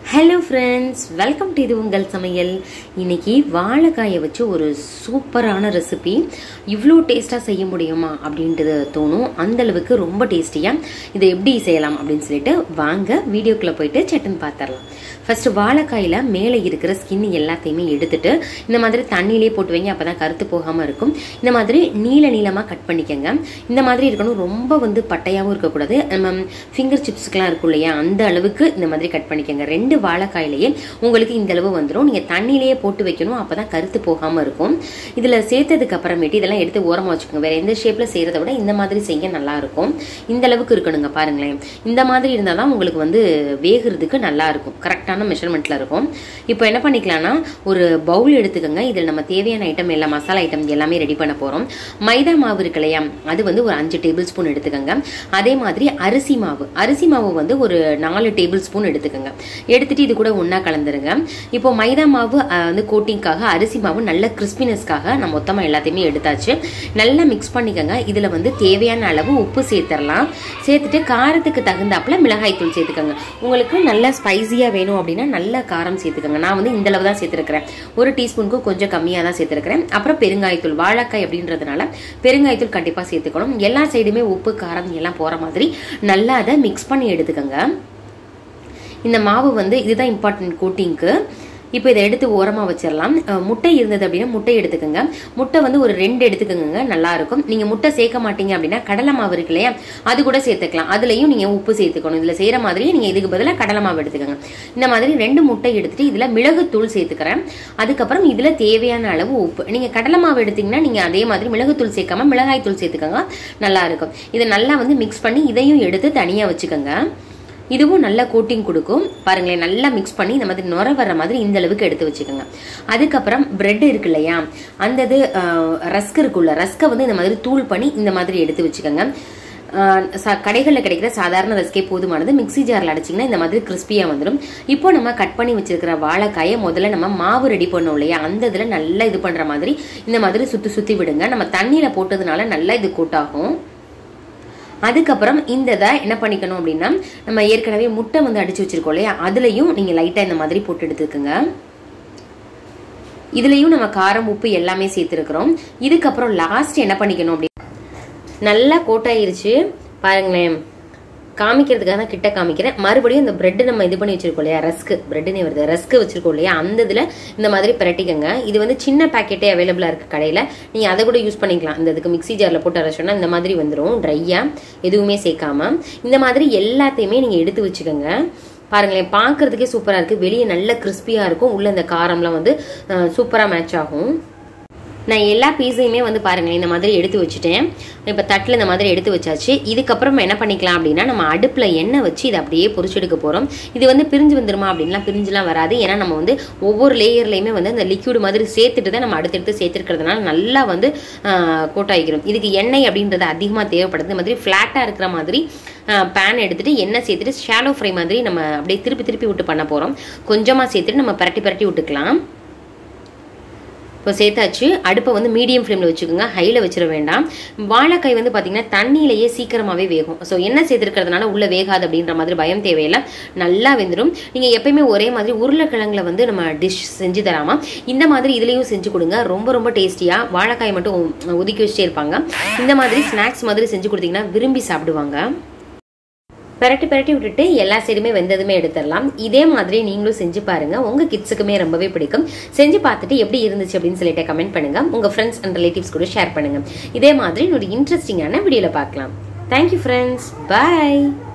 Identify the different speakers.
Speaker 1: hello friends welcome to இது உங்கள் சமையல் இன்னைக்கு வாழைக்காயை வச்சு ஒரு சூப்பரான ரெசிபி இவ்வளோ டேஸ்ட்டாக செய்ய முடியுமா அப்படின்றது தோணும் அந்த அளவுக்கு ரொம்ப டேஸ்டியாக இதை எப்படி செய்யலாம் அப்படின்னு சொல்லிட்டு வாங்க வீடியோக்குள்ளே போயிட்டு சட்டுன்னு பார்த்துடலாம் ஃபர்ஸ்ட் வாழைக்காயில் மேலே இருக்கிற ஸ்கின் எல்லாத்தையுமே எடுத்துட்டு இந்த மாதிரி தண்ணியிலே போட்டு வைங்க அப்போ தான் கருத்து போகாமல் இருக்கும் இந்த மாதிரி நீல நீளமாக கட் பண்ணிக்கோங்க இந்த மாதிரி இருக்கணும் ரொம்ப வந்து பட்டையாகவும் இருக்கக்கூடாது நம்ம ஃபிங்கர் சிப்ஸுக்கெலாம் இருக்கும் இல்லையா அந்த அளவுக்கு இந்த மாதிரி கட் பண்ணிக்கோங்க ரெண்டு வாழைக்காயிலேயே உங்களுக்கு இந்த அளவு வந்துடும் நீங்கள் தண்ணியிலேயே போட்டு வைக்கணும் அப்போ தான் கருத்து போகாமல் இருக்கும் இதில் சேர்த்ததுக்கு அப்புறமேட்டு இதெல்லாம் எடுத்து ஓரமாக வச்சுக்கோங்க வேறு எந்த ஷேப்பில் செய்கிறத விட இந்த மாதிரி செய்ய நல்லா இருக்கும் இந்த அளவுக்கு இருக்கணுங்க பாருங்களேன் இந்த மாதிரி இருந்தால் தான் உங்களுக்கு வந்து வேகிறதுக்கு நல்லா இருக்கும் கரெக்டான மெஷர்மெண்ட்டில் இருக்கும் இப்போ என்ன பண்ணிக்கலாம்னா ஒரு பவுல் எடுத்துக்கோங்க இதில் நம்ம தேவையான ஐட்டம் எல்லாம் மசாலா ஐட்டம் எல்லாமே ரெடி பண்ண போகிறோம் மைதா மாவு இருக்கு இல்லையா அது வந்து ஒரு அஞ்சு டேபிள் ஸ்பூன் எடுத்துக்கோங்க அதே மாதிரி அரிசி மாவு அரிசி மாவு வந்து ஒரு நாலு டேபிள் ஸ்பூன் எடுத்துக்கோங்க எடுத்துட்டு இது கூட ஒன்றா கலந்துருங்க இப்போ மைதா மாவு அஹ், வந்து கோட்டிங்காக அரிசி மாவு நல்ல கிறிஸ்பினஸ்க்காக நான் மொத்தமாக எல்லாத்தையுமே எடுத்தாச்சு நல்லா மிக்ஸ் பண்ணிக்கோங்க இதில் வந்து தேவையான அளவு உப்பு சேர்த்துடலாம் சேர்த்துட்டு காரத்துக்கு தகுந்தாப்புல மிளகாய் தூள் சேர்த்துக்கோங்க உங்களுக்கு நல்ல ஸ்பைசியாக வேணும் அப்படின்னா நல்ல காரம் சேர்த்துக்கோங்க நான் வந்து இந்த அளவு தான் சேர்த்துருக்கிறேன் ஒரு டீஸ்பூனுக்கு கொஞ்சம் கம்மியாக தான் சேர்த்துருக்கிறேன் அப்புறம் பெருங்காயத்தூள் வாழைக்காய் அப்படின்றதுனால பெருங்காயத்தூள் கண்டிப்பாக சேர்த்துக்கணும் எல்லா சைடுமே உப்பு காரம் எல்லாம் போகிற மாதிரி நல்லா அதை மிக்ஸ் பண்ணி எடுத்துக்கோங்க இந்த மாவு வந்து இதுதான் இம்பார்ட்டன்ட் கோட்டிங்க்கு இப்போ இதை எடுத்து ஓரமாக வச்சிடலாம் அஹ் முட்டை இருந்தது அப்படின்னா முட்டை எடுத்துக்கோங்க முட்டை வந்து ஒரு ரெண்டு எடுத்துக்கோங்க நல்லா இருக்கும் நீங்கள் முட்டை சேர்க்க மாட்டீங்க அப்படின்னா கடலை மாவு இருக்கு இல்லையா அது கூட சேர்த்துக்கலாம் அதுலேயும் நீங்கள் உப்பு சேர்த்துக்கணும் இதில் செய்கிற மாதிரி நீங்கள் இதுக்கு பதிலாக கடலை மாவு எடுத்துக்கோங்க இந்த மாதிரி ரெண்டு முட்டை எடுத்துட்டு இதில் மிளகுத்தூள் சேர்த்துக்கிறேன் அதுக்கப்புறம் இதில் தேவையான அளவு உப்பு நீங்கள் கடலை மாவு எடுத்தீங்கன்னா நீங்கள் அதே மாதிரி மிளகுத்தூள் சேர்க்காம மிளகாய் தூள் சேர்த்துக்கோங்க நல்லா இருக்கும் இதை நல்லா வந்து மிக்ஸ் பண்ணி இதையும் எடுத்து தனியாக வச்சுக்கோங்க இதுவும் நல்ல கோட்டிங் கொடுக்கும் பாருங்களேன் நல்லா மிக்ஸ் பண்ணி இந்த மாதிரி நுர வர்ற மாதிரி இந்த அளவுக்கு எடுத்து வச்சுக்கோங்க அதுக்கப்புறம் பிரெட் இருக்கு இல்லையா அந்த இது ரஸ்க் இருக்குல்ல ரஸ்கை வந்து இந்த மாதிரி தூள் பண்ணி இந்த மாதிரி எடுத்து வச்சுக்கோங்க ஆஹ் ச- கடைகளில் கிடைக்கிற சாதாரண ரஸ்கே போதுமானது மிக்ஸி ஜாரில் அடிச்சிங்கன்னா இந்த மாதிரி கிறிஸ்பியாக வந்துடும் இப்போ நம்ம கட் பண்ணி வச்சிருக்கிற வாழைக்காயை முதல்ல நம்ம மாவு ரெடி பண்ணோம் இல்லையா அந்த இதில் நல்லா இது பண்ணுற மாதிரி இந்த மாதிரி சுற்றி சுற்றி விடுங்க நம்ம தண்ணியில் போட்டதுனால நல்லா இது கூட்டாகும் அதுக்கப்புறம் இந்த இதை என்ன பண்ணிக்கணும் அப்படின்னா நம்ம ஏற்கனவே முட்டை வந்து அடிச்சு வச்சிருக்கோம் இல்லையா அதுலயும் நீங்க லைட்டா இந்த மாதிரி போட்டு எடுத்துக்கோங்க இதுலயும் நம்ம காரம் உப்பு எல்லாமே சேர்த்துருக்குறோம் இதுக்கப்புறம் லாஸ்ட் என்ன பண்ணிக்கணும் அப்படி நல்லா கோட்டாயிருச்சு பாருங்களேன் காமிக்கிறதுக்காக தான் கிட்ட காமிக்கிறேன் மறுபடியும் இந்த பிரெட் நம்ம இது பண்ணி வச்சிருக்கோம் இல்லையா ரஸ்க் பிரெட்னே வருது ரஸ்க் வச்சிருக்கோம் இல்லையா அந்த இதில் இந்த மாதிரி பிரட்டிக்கங்க இது வந்து சின்ன பேக்கெட்டே அவைலபிளாக இருக்குது கடையில் நீங்கள் அதை கூட யூஸ் பண்ணிக்கலாம் இந்த இதுக்கு மிக்ஸி ஜாரில் போட்டு அரைச்சோன்னா இந்த மாதிரி வந்துடும் ட்ரையாக எதுவுமே சேர்க்காம இந்த மாதிரி எல்லாத்தையுமே நீங்கள் எடுத்து வச்சுக்கோங்க பாருங்களேன் பார்க்கறதுக்கே சூப்பராக இருக்குது வெளியே நல்ல கிறிஸ்பியாக இருக்கும் உள்ள இந்த காரம்லாம் வந்து சூப்பராக மேட்ச் ஆகும் நான் எல்லா பீஸையுமே வந்து பாருங்களேன் இந்த மாதிரி எடுத்து வச்சுட்டேன் இப்போ தட்டில் இந்த மாதிரி எடுத்து வச்சாச்சு இதுக்கப்புறம் என்ன பண்ணிக்கலாம் அப்படின்னா நம்ம அடுப்பில் எண்ணெய் வச்சு இதை அப்படியே பொரிச்செடுக்க போகிறோம் இது வந்து பிரிஞ்சு வந்துருமா அப்படின்லாம் பிரிஞ்சுலாம் வராது ஏன்னா நம்ம வந்து ஒவ்வொரு லேயர்லையுமே வந்து அந்த லிக்யூடு மாதிரி சேர்த்துட்டு தான் நம்ம அடுத்தடுத்து சேர்த்துருக்கிறதுனால நல்லா வந்து கோட்டாயிக்கிறோம் இதுக்கு எண்ணெய் அப்படின்றது அதிகமாக தேவைப்படுது இந்த மாதிரி ஃப்ளாட்டாக இருக்கிற மாதிரி பேன் எடுத்துட்டு எண்ணெய் சேர்த்துட்டு ஷாலோ ஃப்ரை மாதிரி நம்ம அப்படியே திருப்பி திருப்பி விட்டு பண்ண போகிறோம் கொஞ்சமாக சேர்த்துட்டு நம்ம பரட்டி பரட்டி விட்டுக்கலாம் இப்போ சேர்த்தாச்சு அடுப்பை வந்து மீடியம் ஃப்ளேமில் வச்சுக்கோங்க ஹையில் வச்சிட வேண்டாம் வாழைக்காய் வந்து பார்த்தீங்கன்னா தண்ணியிலேயே சீக்கிரமாகவே வேகும் ஸோ எண்ணெய் சேர்த்துருக்கிறதுனால உள்ளே வேகாது அப்படின்ற மாதிரி பயம் தேவையில்லை நல்லா வெந்துடும் நீங்கள் எப்பயுமே ஒரே மாதிரி உருளைக்கிழங்குல வந்து நம்ம டிஷ் செஞ்சு தராமல் இந்த மாதிரி இதுலேயும் செஞ்சு கொடுங்க ரொம்ப ரொம்ப டேஸ்டியாக வாழைக்காய் மட்டும் ஒதுக்கி வச்சுட்டே இருப்பாங்க இந்த மாதிரி ஸ்நாக்ஸ் மாதிரி செஞ்சு கொடுத்தீங்கன்னா விரும்பி சாப்பிடுவாங்க பெரட்டி பெரட்டி விட்டுட்டு எல்லா சைடுமே வெந்ததுமே எடுத்துடலாம் இதே மாதிரி நீங்களும் செஞ்சு பாருங்க உங்க கிட்ஸுக்குமே ரொம்பவே பிடிக்கும் செஞ்சு பார்த்துட்டு எப்படி இருந்துச்சு அப்படின்னு சொல்லிட்டு கமெண்ட் பண்ணுங்க உங்க ஃப்ரெண்ட்ஸ் அண்ட் ரிலேட்டிவ்ஸ் கூட ஷேர் பண்ணுங்க இதே மாதிரி ஒரு இன்ட்ரெஸ்டிங்கான வீடியோல பார்க்கலாம் தேங்க்யூ ஃப்ரெண்ட்ஸ் பை